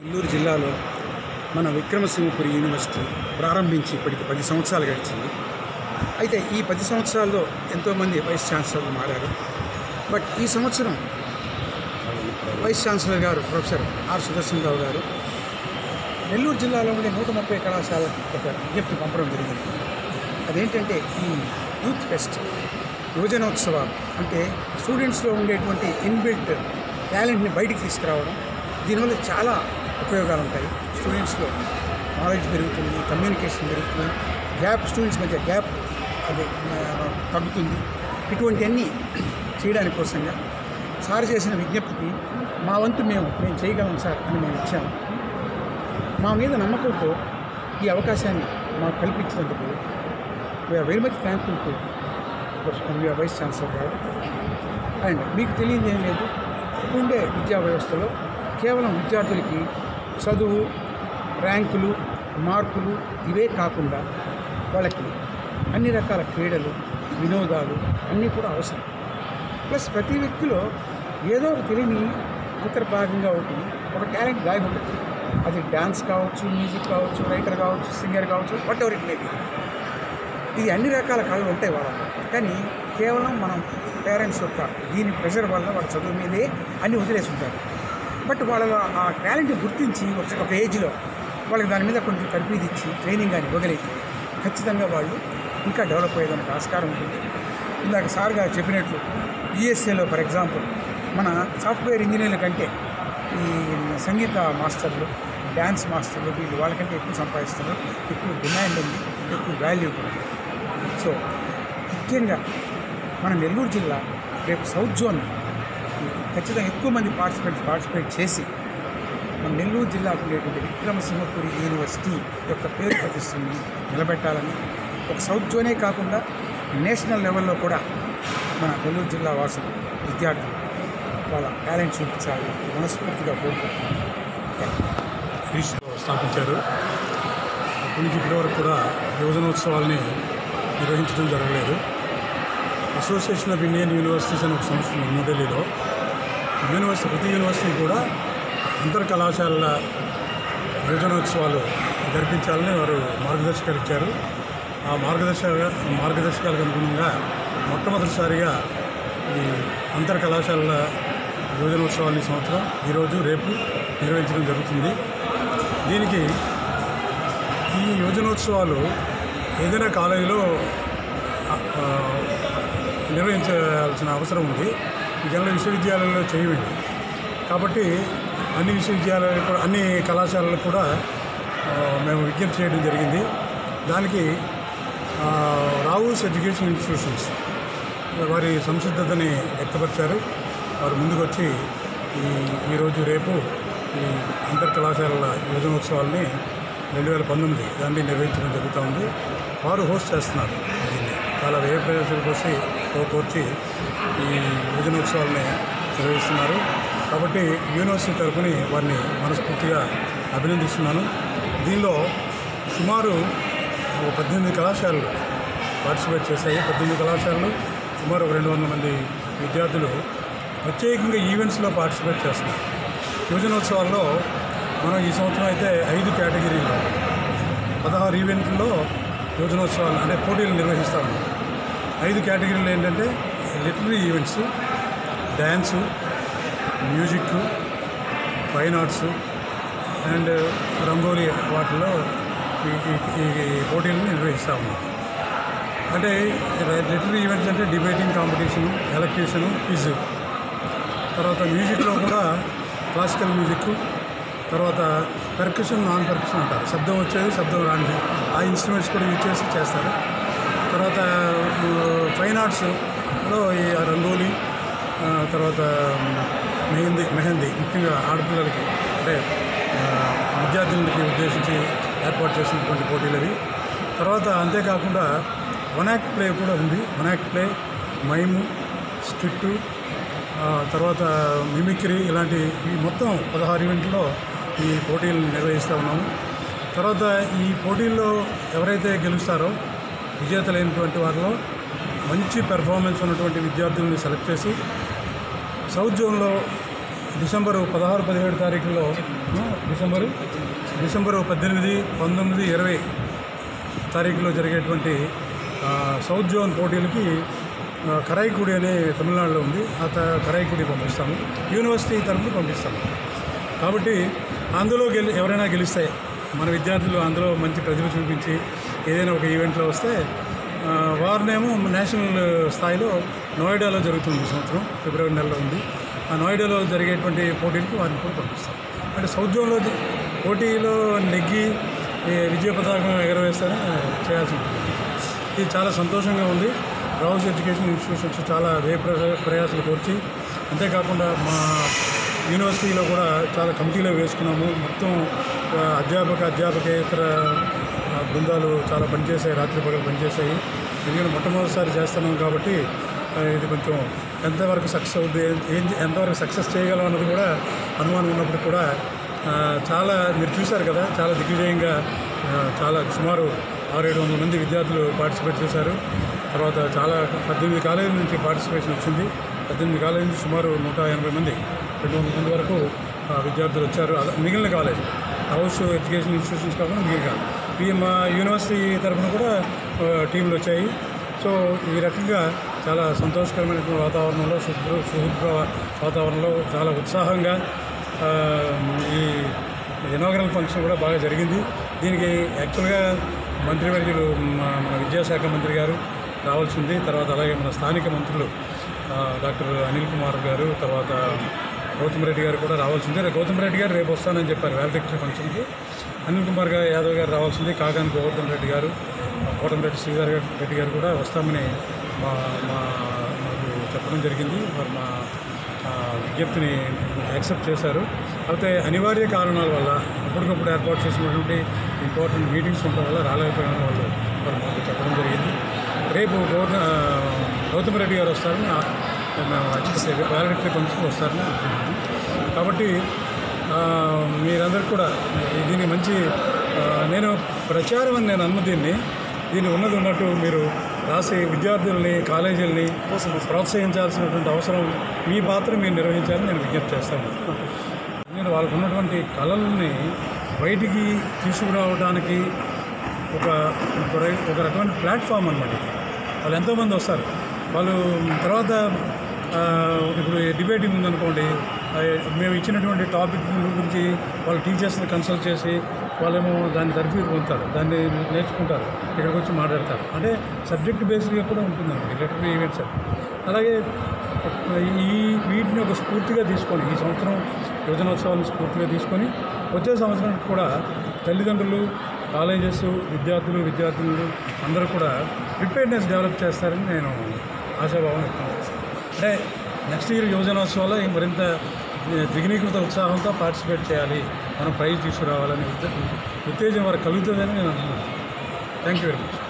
నెల్లూరు జిల్లాలో మన విక్రమసింహపురి యూనివర్సిటీ ప్రారంభించి ఇప్పటికి పది సంవత్సరాలు గడిచింది అయితే ఈ పది సంవత్సరాల్లో ఎంతోమంది వైస్ ఛాన్సలర్లు మారారు బట్ ఈ సంవత్సరం వైస్ ఛాన్సలర్ గారు ప్రొఫెసర్ ఆర్ సుదర్శన్ రావు గారు నెల్లూరు జిల్లాలో ఉండే నూట ముప్పై కళాశాలకి ఒక విజ్ఞప్తి పంపడం జరిగింది అదేంటంటే ఈ యూత్ ఫెస్ట్ యువజనోత్సవాలు అంటే స్టూడెంట్స్లో ఉండేటువంటి ఇన్బిల్ట్ టాలెంట్ని బయటికి తీసుకురావడం దీనివల్ల చాలా ఉపయోగాలు ఉంటాయి స్టూడెంట్స్లో నాలెడ్జ్ పెరుగుతుంది కమ్యూనికేషన్ పెరుగుతుంది గ్యాప్ స్టూడెంట్స్ మధ్య గ్యాప్ అది ఆ, తగ్గుతుంది ఇటువంటివన్నీ చేయడానికి కోసంగా సార్ చేసిన విజ్ఞప్తికి మా వంతు మేము మేము చేయగలం సార్ అని మేము ఇచ్చాము మా మీద నమ్మకంతో ఈ అవకాశాన్ని మాకు కల్పించినందుకు we are very much thankful to we are vice chancellor గారు అండ్ మీకు తెలియదు ఏం లేదు ఇప్పుడుండే విద్యా వ్యవస్థలో కేవలం విద్యార్థులకి చదువు ర్యాంకులు మార్కులు ఇవే కాకుండా వాళ్ళకి అన్ని రకాల క్రీడలు వినోదాలు అన్నీ కూడా అవసరం ప్లస్ ప్రతి వ్యక్తిలో ఏదో ఒక తెలియని అంతర్భాగంగా ఒకటి ఒక టాలెంట్ గాయం ఉంటుంది అది డ్యాన్స్ కావచ్చు మ్యూజిక్ కావచ్చు రైటర్ కావచ్చు సింగర్ కావచ్చు whatever it may be ఇది అన్ని రకాల కళలు ఉంటాయి వాళ్ళలో కానీ కేవలం మనం పేరెంట్స్ యొక్క దీని ప్రెషర్ వల్ల వాళ్ళ చదువు మీదే అన్ని వదిలేసి ఉంటారు బట్ వాళ్ళ ఆ టాలెంట్ గుర్తించి ఒక- ఒక ఏజ్లో వాళ్ళకి దాని మీద కొంచెం తర్ఫీదు ఇచ్చి ట్రైనింగ్ కానీ ఇవ్వగలిగితే ఖచ్చితంగా వాళ్ళు ఇంకా డెవలప్ అయ్యేదానికి ఆస్కారం ఉంటుంది ఇందాక సార్ గారు చెప్పినట్లు ఈఎస్ఏలో ఫర్ ఎగ్జాంపుల్ మన సాఫ్ట్వేర్ ఇంజనీర్ల కంటే ఈ సంగీత మాస్టర్లు డ్యాన్స్ మాస్టర్లు వీళ్ళు వాళ్ళకంటే ఎక్కువ సంపాదిస్తున్నారు ఎక్కువ డిమాండ్ ఉంది ఎక్కువ వాల్యూ కూడా సో ముఖ్యంగా మన నెల్లూరు జిల్లా రేపు సౌత్ జోన్ ఖచ్చితంగా ఎక్కువ మంది పార్టిసిపేట్స్ పార్టిసిపేట్ చేసి మన నెల్లూరు జిల్లాకు ఉండేటువంటి విక్రమసింహపురి యూనివర్సిటీ యొక్క పేరు ప్రతిష్టని నిలబెట్టాలని ఒక సౌత్ జోనే కాకుండా నేషనల్ లెవెల్లో కూడా మన నెల్లూరు జిల్లా వాసులు విద్యార్థులు వాళ్ళ టాలెంట్ చూపించాలని మనస్ఫూర్తిగా కోరుకుంటున్నాను క్రీస్తులో స్థాపించారు అప్పటి నుంచి ఇప్పటి వరకు కూడా యువజనోత్సవాల్ని నిర్వహించడం జరగలేదు అసోసియేషన్ ఆఫ్ ఇండియన్ యూనివర్సిటీస్ అనే ఒక సంస్థ ఉంది న్యూఢిల్లీలో యూనివర్సిటీ ప్రతి యూనివర్సిటీ కూడా అంతర్ కళాశాలల యువజనోత్సవాలు జరిపించాలని వారు మార్గదర్శకాలు ఇచ్చారు ఆ మార్గదర్శక మార్గదర్శకాలకు అనుగుణంగా మొట్టమొదటిసారిగా ఈ అంతర్ కళాశాలల యువజనోత్సవాన్ని ఈ సంవత్సరం ఈరోజు రేపు నిర్వహించడం జరుగుతుంది దీనికి ఈ యువజనోత్సవాలు ఏదైనా కాలేజీలో ఆ, ఆ, నిర్వహించాల్సిన అవసరం ఉంది జనరల్ విశ్వవిద్యాలయంలో చేయమండి కాబట్టి అన్ని విశ్వవిద్యాలయాలు కూడా అన్ని కళాశాలలు కూడా ఆ, మేము విజ్ఞప్తి చేయడం జరిగింది దానికి ఆ, రావుస్ ఎడ్యుకేషన్ ఇన్స్టిట్యూషన్స్ వారి సంసిద్ధతని వ్యక్తపరిచారు వారు ముందుకొచ్చి ఈ ఈరోజు రేపు ఈ అంతర్ కళాశాలల యువజనోత్సవాల్ని రెండు వేల పంతొమ్మిది దాన్ని నిర్వహించడం జరుగుతూ ఉంది వారు హోస్ట్ చేస్తున్నారు దీన్ని చాలా వ్యయ ప్రదేశాలు కోసి కోర్చి ఈ యువజనోత్సవాల్ని నిర్వహిస్తున్నారు కాబట్టి యూనివర్సిటీ తరఫుని వారిని మనస్ఫూర్తిగా అభినందిస్తున్నాను దీనిలో సుమారు ఒక పద్దెనిమిది కళాశాలలు పార్టిసిపేట్ చేశాయి పద్దెనిమిది కళాశాలలు సుమారు ఒక రెండు వందల మంది విద్యార్థులు ప్రత్యేకంగా ఈవెంట్స్లో పార్టిసిపేట్ చేస్తున్నారు యువజనోత్సవాల్లో మనం ఈ సంవత్సరం అయితే ఐదు కేటగిరీల్లో పదహారు ఈవెంట్లలో యువజనోత్సవాలు అంటే పోటీలు నిర్వహిస్తాము ఐదు కేటగిరీలు ఏంటంటే literary events dance music fine arts and rangoli వాటిలో ఈ ఈ- ఈ పోటీలను నిర్వహిస్తూ ఉన్నాం అంటే లిటరీ ఈవెంట్స్ అంటే డిబేటింగ్ కాంపిటీషను ఎలక్ట్యూషను క్విజ్ తర్వాత మ్యూజిక్లో కూడా క్లాసికల్ మ్యూజిక్ తర్వాత పెర్కషన్ నాన్ పెర్కషన్ అంటారు శబ్దం వచ్చేది శబ్దం రానిది ఆ ఇన్స్ట్రుమెంట్స్ కూడా యూజ్ చేసి చేస్తారు తర్వాత ఫైన్ ఆర్ట్స్లో ఈ రంగోలీ ఆ, తర్వాత మెహందీ మెహందీ ముఖ్యంగా ఆడపిల్లలకి అంటే ఆ, విద్యార్థులకి ఉద్దేశించి ఏర్పాటు చేసినటువంటి పోటీలు అవి తర్వాత అంతేకాకుండా వన్ యాక్ట్ ప్లే కూడా ఉంది one act play mime skit ఆ, తర్వాత మిమిక్రీ ఇలాంటి ఈ మొత్తం పదహారు ఈవెంట్లో ఈ పోటీలను నిర్వహిస్తూ ఉన్నాము తర్వాత ఈ పోటీల్లో ఎవరైతే గెలుస్తారో విజేతలైనటువంటి వారిలో మంచి పెర్ఫార్మెన్స్ ఉన్నటువంటి విద్యార్థుల్ని సెలెక్ట్ చేసి సౌత్ జోన్లో డిసెంబరు పదహారు పదిహేడు తారీఖుల్లో ఆ, డిసెంబరు డిసెంబరు పద్దెనిమిది పంతొమ్మిది ఇరవై తారీఖులో జరిగేటువంటి ఆ, సౌత్ జోన్ పోటీలకి ఆ, కరైకుడి అనే తమిళనాడులో ఉంది ఆ త- కరైకుడి పంపిస్తాము యూనివర్సిటీ తరఫున పంపిస్తాము కాబట్టి అందులో గెలి ఎవరైనా గెలిస్తే మన విద్యార్థులు అందులో మంచి ప్రతిభ చూపించి ఏదైనా ఒక ఈవెంట్లో వస్తే ఆ, వారినేమో నేషనల్ స్థాయిలో నోయిడాలో జరుగుతుంది ఈ సంవత్సరం ఫిబ్రవరి నెలలో ఉంది ఆ నోయిడాలో జరిగేటువంటి పోటీలకు వారిని కూడా పంపిస్తాం అంటే సౌత్ జోన్లో జ- పోటీలో నెగ్గి ఈ విజయ పతాకం ఎగరవేస్తారని చేయాల్సి ఉంటుంది ఇది చాలా సంతోషంగా ఉంది రావుస్ ఎడ్యుకేషన్ ఇన్స్టిట్యూషన్స్ చాలా వ్యయ ప్ర- ప్రయాసాలు కోర్చి అంతేకాకుండా మా యూనివర్సిటీలో కూడా చాలా కమిటీలో వేసుకున్నాము మొత్తం ఆ, అధ్యాపక అధ్యాపకేతర ఆ, బృందాలు చాలా పనిచేసాయి రాత్రి పగలు పనిచేసాయి ఎందుకంటే మొట్టమొదటిసారి చేస్తున్నాం కాబట్టి ఆ, ఇది కొంచెం ఎంతవరకు సక్సెస్ అవుద్ది ఏం ఎంతవరకు సక్సెస్ చేయగలం అన్నది కూడా అనుమానం ఉన్నప్పుడు కూడా ఆ, చాలా మీరు చూశారు కదా చాలా దిగ్విజయంగా ఆ, చాలా సుమారు ఆరు ఏడు వందల మంది విద్యార్థులు పార్టిసిపేట్ చేశారు తర్వాత చాలా పద్దెనిమిది కాలేజీల నుంచి పార్టిసిపేషన్ వచ్చింది పద్దెనిమిది కాలేజీ నుంచి సుమారు నూట ఎనభై మంది రెండు వందల మంది వరకు ఆ, విద్యార్థులు వచ్చారు అలా మిగిలిన కాలేజ్ హౌస్ ఎడ్యుకేషన్ ఇన్స్టిట్యూషన్స్ కాకుండా మిగిలిన ఈ మా యూనివర్సిటీ తరఫున కూడా ఆ, టీంలు వచ్చాయి సో ఈ రకంగా చాలా సంతోషకరమైనటువంటి వాతావరణంలో శుభ్ర సుహృద్భ వాతావరణంలో చాలా ఉత్సాహంగా ఆ, ఈ ఇనాగరల్ ఫంక్షన్ కూడా బాగా జరిగింది దీనికి యాక్చువల్గా మంత్రివర్యులు మా మన విద్యాశాఖ మంత్రి గారు రావాల్సింది తర్వాత అలాగే మన స్థానిక మంత్రులు ఆ, డాక్టర్ అనిల్ కుమార్ గారు తర్వాత గౌతమ్ రెడ్డి గారు కూడా రావాల్సిందే రే- గౌతమ్ రెడ్డి గారు రేపు వస్తానని చెప్పారు వ్యాలిడిక్టరీ ఫంక్షన్కి అనిల్ కుమార్ గారు యాదవ్ గారు రావాల్సింది కాకాని గోవర్ధన్ రెడ్డి గారు కోటంరెడ్డి శ్రీధర్ గారు- రెడ్డి గారు కూడా వస్తామని మా మా మాకు చెప్పడం జరిగింది వారు మా ఆ, విజ్ఞప్తిని యాక్సెప్ట్ చేశారు అయితే అనివార్య కారణాల వల్ల అప్పటికప్పుడు ఏర్పాటు చేసినటువంటి ఇంపార్టెంట్ మీటింగ్స్ ఉండడం వల్ల రాలేకపోయిన వాళ్ళు వారు మాకు చెప్పడం జరిగింది రేపు గౌతమ్ ఆ, గౌతమ్ రెడ్డి గారు వస్తారని ఆ- మేము ఎక్స్పెక్ట్ వ్యాలిడిటరీ ఫంక్షన్ వస్తారని అనుకుంటున్నాము కాబట్టి ఆ, మీరందరూ కూడా దీన్ని మంచి ఆ, నేను ప్రచారం అని నేను అన్న దీన్ని దీన్ని ఉన్నది ఉన్నట్టు మీరు రాసి విద్యార్థుల్ని కాలేజీలని ప్రోత్సహించాల్సినటువంటి అవసరం మీ పాత్ర మీరు నిర్వహించాలని నేను విజ్ఞప్తి చేస్తాను నేను వాళ్ళకు ఉన్నటువంటి కళల్ని బయటికి తీసుకురావడానికి ఒక ఒక రై- ఒక రకమైన ప్లాట్ఫామ్ అనమాట ఇది. వాళ్ళు ఎంతోమంది వస్తారు వాళ్ళు తర్వాత ఆ, ఇప్పుడు డిబేటింగ్ ఉందనుకోండి ఆ, మేము ఇచ్చినటువంటి టాపిక్ గురించి వాళ్ళ టీచర్స్ని కన్సల్ట్ చేసి వాళ్ళేమో దాన్ని తర్ఫీదు పొందుతారు దాన్ని నేర్చుకుంటారు ఇక్కడికి వచ్చి మాట్లాడతారు అంటే సబ్జెక్ట్ బేస్డ్గా కూడా ఉంటుందండి లిటరీ ఈవెంట్స్ అని. అలాగే ఈ వీటిని ఒక స్ఫూర్తిగా తీసుకొని ఈ సంవత్సరం యువజనోత్సవాలను స్ఫూర్తిగా తీసుకొని వచ్చే సంవత్సరం కూడా తల్లిదండ్రులు కాలేజెస్ విద్యార్థులు విద్యార్థినులు అందరూ కూడా ప్రిపేర్నెస్ డెవలప్ చేస్తారని నేను ఆశాభావం వ్యక్తం చేస్తాను అంటే నెక్స్ట్ ఇయర్ యువజనోత్సవాల్లో ఈ మరింత దిగ్నీకృత ఉత్సాహంతో పార్టిసిపేట్ చేయాలి మనం ప్రైజ్ తీసుకురావాలనే ఉద్దే- ఉత్తేజం వారికి కలుగుతుందని నేను అనుకుంటున్నాను థ్యాంక్ యూ వెరీ మచ్